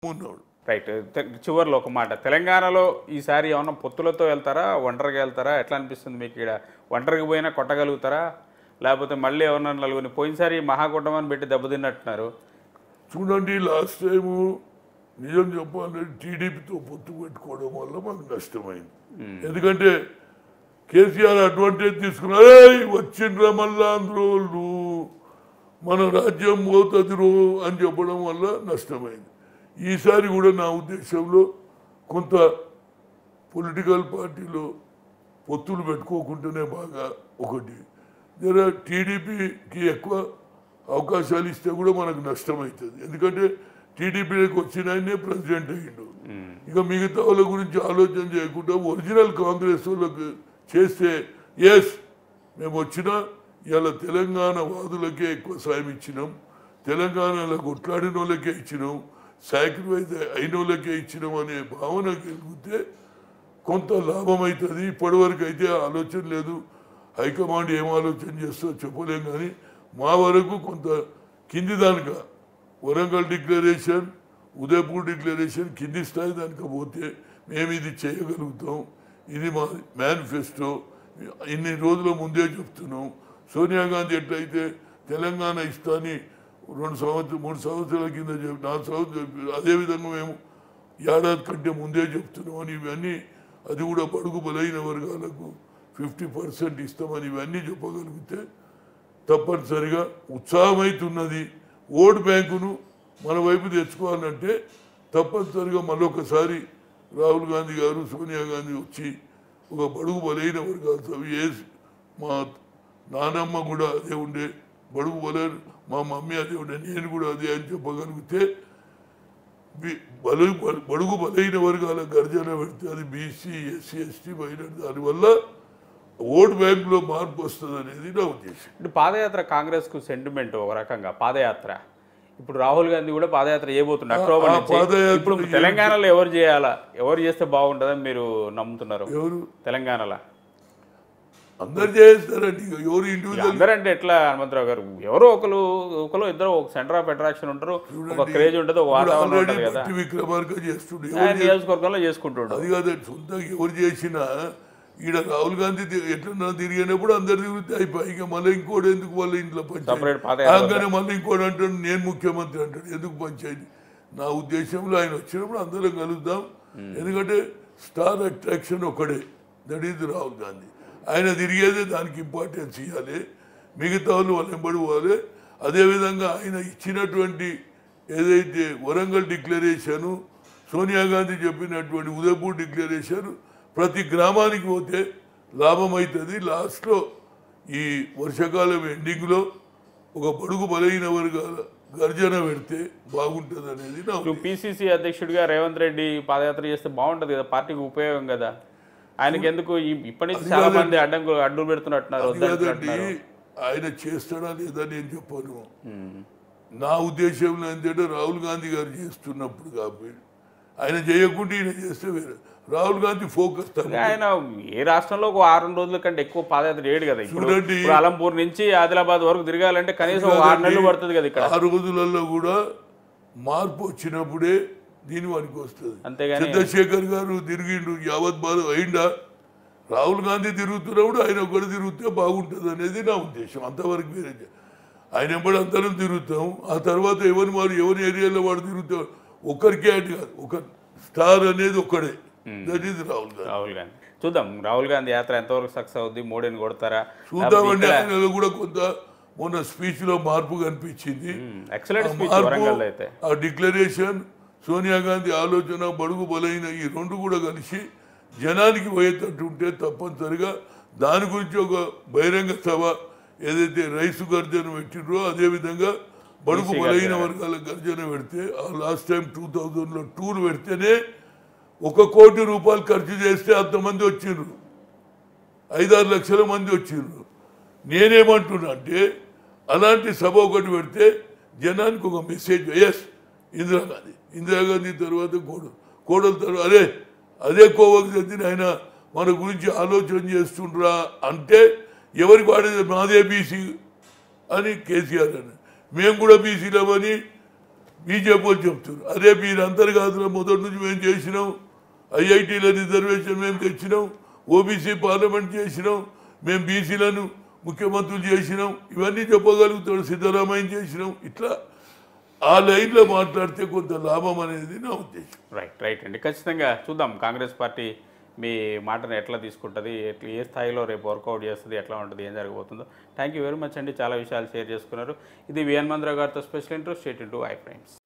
ఉన్నాడు రైట్ తె- చివర్లో ఒక మాట తెలంగాణలో ఈసారి ఏమన్నా పొత్తులతో వెళ్తారా ఒంటరిగా వెళ్తారా ఎట్లా అనిపిస్తుంది మీకు ఇక్కడ ఒంటరికి పోయినా కొట్టగలుగుతారా లేకపోతే మళ్ళీ ఎవరన్నా నలుగురిని పోయినసారి మహాకూటమని పెట్టి దెబ్బతిన్నట్టున్నారు చూడండి లాస్ట్ టైము నిజం చెప్పాలంటే టీడీపీతో పొత్తు పెట్టుకోవడం వల్ల మాకు నష్టమైంది ఎందుకంటే కేసీఆర్ అడ్వాంటేజ్ తీసుకున్నారు "ఏయ్, వచ్చిండ్రా మళ్ళా అందరూ వాళ్ళు. మన రాజ్యం పోతుంది రో అని చెప్పడం వల్ల నష్టమైంది ఈసారి కూడా నా ఉద్దేశంలో కొంత పొలిటికల్ పార్టీలో పొత్తులు పెట్టుకోకుండానే బాగా ఒకటి జర టీడీపీకి ఎక్కువ అవకాశాలు ఇస్తే కూడా మనకు నష్టం అవుతుంది ఎందుకంటే టీడీపీలోకి వచ్చిన ఆయనే ప్రెసిడెంట్ అయ్యిండు ఇక మిగతా వాళ్ళ గురించి ఆలోచన చేయకుండా ఒరిజినల్ కాంగ్రెస్ వాళ్ళకి చేస్తే ఎస్ మేము వచ్చినా ఇలా తెలంగాణ వాదులకే ఎక్కువ సాయం ఇచ్చినాం తెలంగాణలో కొట్లాడిన వాళ్ళకే ఇచ్చినాం సాక్రిఫైస్ అయిన వాళ్ళకే ఇచ్చినాం అనే భావన కలిగితే కొంత లాభం అవుతుంది ఇప్పటివరకు అయితే ఆలోచన లేదు హైకమాండ్ ఏం ఆలోచన చేస్తో చెప్పలేం కానీ మా వరకు కొంత కింది దానిక వరంగల్ డిక్లరేషన్ ఉదయపూర్ డిక్లరేషన్ కింది స్థాయి దానికి పోతే మేము ఇది చేయగలుగుతాం ఇది మా మేనిఫెస్టో ఇన్ని రోజుల ముందే చెప్తున్నాం సోనియా గాంధీ ఎట్లయితే తెలంగాణ ఇస్తాని రెండు సంవత్సరం మూడు సంవత్సరాల కింద చెప్పి నాలుగు సంవత్సరాలు చెప్పి అదేవిధంగా మేము ఏడాది కంటే ముందే చెప్తున్నాం అని ఇవన్నీ అది కూడా బడుగు బలైన వర్గాలకు ఫిఫ్టీ పర్సెంట్ ఇస్తామని ఇవన్నీ చెప్పగలిగితే తప్పనిసరిగా ఉత్సాహమైతున్నది ఓటు బ్యాంకును మన వైపు తెచ్చుకోవాలంటే తప్పనిసరిగా మరొకసారి రాహుల్ గాంధీ గారు సోనియా గాంధీ వచ్చి ఒక బడుగు బలైన వర్గాలతో ఏ మా నానమ్మ కూడా అదే ఉండే బడుగు బలైన మా మమ్మీ అదే ఉండే నేను కూడా అదే అని చెప్పగలిగితే బి- బలు బలు- బడుగు బలైన వర్గాల గర్జన పెడితే అది బీసీ ఎస్సీ ఎస్టీ మైనార్టీ దానివల్ల ఓటు బ్యాంకులో మార్పు వస్తుంది అనేది నా ఉద్దేశం అంటే పాదయాత్ర కాంగ్రెస్కు సెంటిమెంట్ ఒక రకంగా పాదయాత్ర ఇప్పుడు రాహుల్ గాంధీ కూడా పాదయాత్ర చేయబోతున్నారు అక్టోబర్ ఆ నుంచి పాదయాత్ర ఇప్పుడు ఏం- తెలంగాణలో ఎవరు చేయాలా ఎవరు చేస్తే బాగుంటుందని మీరు నమ్ముతున్నారు ఎవరు తెలంగాణలో అందరు చేస్తారండి ఇక ఎవరు ఇండివిజువల్ అందరంటే ఎట్లా హనుమంతరావు గారు ఎవరో ఒకరు ఒకరు ఇద్దరు ఒక సెంటర్ ఆఫ్ అట్రాక్షన్ ఉంటారు ఒక క్రేజ్ ఉంటుంది ఒక వాతావరణం ఆల్రెడీ ఉంటుంది కదా బట్టి విక్రమార్క చేస్తుండే ఆయన నియోజకవర్గంలో చేసుకుంటుండు అది కాదండి సొంతంగా ఎవరు చేసినా ఈడ రాహుల్ గాంధీ తి- ఎట్లన్నా తిరిగినప్పుడు అందరు తిరిగితే అయిపోయి ఇక మళ్ళీ ఇంకోటి ఎందుకు వాళ్ళ ఇంట్లో Separate పంచాయతీ పాదయాత్ర ఆగానే మళ్ళీ ఇంకోటి అంటాడు నేను ముఖ్యమంత్రి అంటాడు ఎందుకు పంచాయతీ నా ఉద్దేశంలో ఆయన వచ్చినప్పుడు అందరం కలుద్దాం ఎందుకంటే స్టార్ అట్రాక్షన్ ఒకడే దట్ ఈజ్ రాహుల్ గాంధీ ఆయన తిరిగేదే దానికి ఇంపార్టెన్స్ ఇవ్వాలి మిగతా వాళ్ళు వాళ్ళు వెంబడి పోవాలి అదేవిధంగా ఆయన ఇచ్చినటువంటి ఏదైతే వరంగల్ డిక్లరేషను సోనియా గాంధీ చెప్పినటువంటి ఉదయపూర్ డిక్లరేషన్ ప్రతి గ్రామానికి పోతే లాభం అవుతుంది లాస్ట్లో ఈ వర్షాకాలం ఎండింగ్లో ఒక బడుగు బలైన వర్గాల గర్జన పెడితే బాగుంటుంది అనేది నా ఇప్పుడు పిసిసి అధ్యక్షుడిగా రేవంత్ రెడ్డి పాదయాత్ర చేస్తే బాగుంటది కదా పార్టీకి ఉపయోగం కదా ఆయనకి ఎందుకు ఈ- ఇప్పటి నుంచి చాలా మంది అడ్డంకు అడ్డు పెడుతున్నట్టున్నారు అది కాదండి వద్దంటున్నారు ఆయన చేస్తాడా లేదా నేను చెప్పను నా ఉద్దేశంలో ఏంటంటే రాహుల్ గాంధీ గారు చేస్తున్నప్పుడు కాబట్టి ఆయన చేయకుండా ఈయన చేస్తే వేరే రాహుల్ గాంధీ ఫోకస్ తక్కువ ఆయన ఏ రాష్ట్రంలో ఒక వారం రోజుల కంటే ఎక్కువ పాదయాత్ర చేయడు కదా ఇప్పుడు చూడండి. ఇప్పుడు అలంపూర్ నుంచి ఆదిలాబాద్ వరకు తిరగాలంటే కనీసం ఒక ఆరు నెలలు పడుతుంది కదా ఇక్కడ ఆ రోజులలో కూడా మార్పు వచ్చినప్పుడే దీని వానికి వస్తుంది అంతేగాని చంద్రశేఖర్ గారు తిరిగిండు యావత్ బాధ అయిందా రాహుల్ గాంధీ తిరుగుతున్నప్పుడు ఆయన ఒకటి తిరిగితే బాగుంటుంది అనేది నా ఉద్దేశం అంతవరకు వేరే చే- ఆయన ఎంబడి అందరం తిరుగుతాం ఆ తర్వాత ఎవరి వాడు ఎవరి ఏరియాలో వాడు తిరుగుతాం ఒక్కరికే అటు కాదు ఒక స్టార్ అనేది ఒక్కడే దట్ ఈజ్ రాహుల్ గాంధీ రాహుల్ గాంధీ చూద్దాం రాహుల్ గాంధీ యాత్ర ఎంతవరకు సక్సెస్ అవుద్ది మోడీని కొడతారా చూద్దామండి ఆయనలో కూడా కొంత మొన్న స్పీచ్ లో మార్పు కనిపించింది ఎక్సలెంట్ స్పీచ్ మార్పు, వరంగల్ అయితే ఆ డిక్లరేషన్ సోనియా గాంధీ ఆలోచన బడుగు బలైన ఈ రెండు కూడా కలిసి జనానికి పోయేటట్టు ఉంటే తప్పనిసరిగా దాని గురించి ఒక బహిరంగ సభ ఏదైతే రైసు గర్జన పెట్టిండ్రో అదేవిధంగా బడుగు బీసీ బలైన గర్జన. వర్గాల గర్జన పెడితే ఆ లాస్ట్ టైం టూ థౌజండ్లో టూర్ పెడితేనే ఒక కోటి రూపాయలు ఖర్చు చేస్తే అంతమంది వచ్చిండ్రు ఐదారు లక్షల మంది వచ్చిండ్రు నేనేమంటున్నా అంటే అలాంటి సభ ఒకటి పెడితే జనానికి ఒక మెసేజ్ ఎస్ ఇందిరాగాంధీ ఇందిరాగాంధీ తర్వాత కోడలు కోడల తర్వాత అరే అదే కోవకు చెందిన ఆయన మన గురించి ఆలోచన చేస్తుండ్రా అంటే ఎవరికి వాడేది మాదే బీసీ అని కేసీఆర్ అని మేము కూడా బీసీలమని బీజేపీ వాళ్ళు చెప్తారు అదే మీరు అంతర్గతంలో మొదటి నుంచి మేము చేసినాం ఐఐటీల రిజర్వేషన్ మేము తెచ్చినాం ఓబీసీ పార్లమెంట్ చేసినాం మేము బీసీలను ముఖ్యమంత్రులు చేసినాం ఇవన్నీ చెప్పగలుగుతాడు సిద్ధరామయ్య చేసినాం ఇట్లా ఆ లైన్లో మాట్లాడితే కొంత లాభం అనేది నా ఉద్దేశం రైట్ రైట్ అండి ఖచ్చితంగా చూద్దాం కాంగ్రెస్ పార్టీ మీ మాటను ఎట్లా తీసుకుంటుంది ఎట్లా ఏ స్థాయిలో రేపు వర్కౌట్ చేస్తుంది ఎట్లా ఉంటుంది ఏం జరగబోతుందో థ్యాంక్ యూ వెరీ మచ్ అండి చాలా విషయాలు షేర్ చేసుకున్నారు ఇది విఎన్ మంద్రా గారితో special interest state into I frames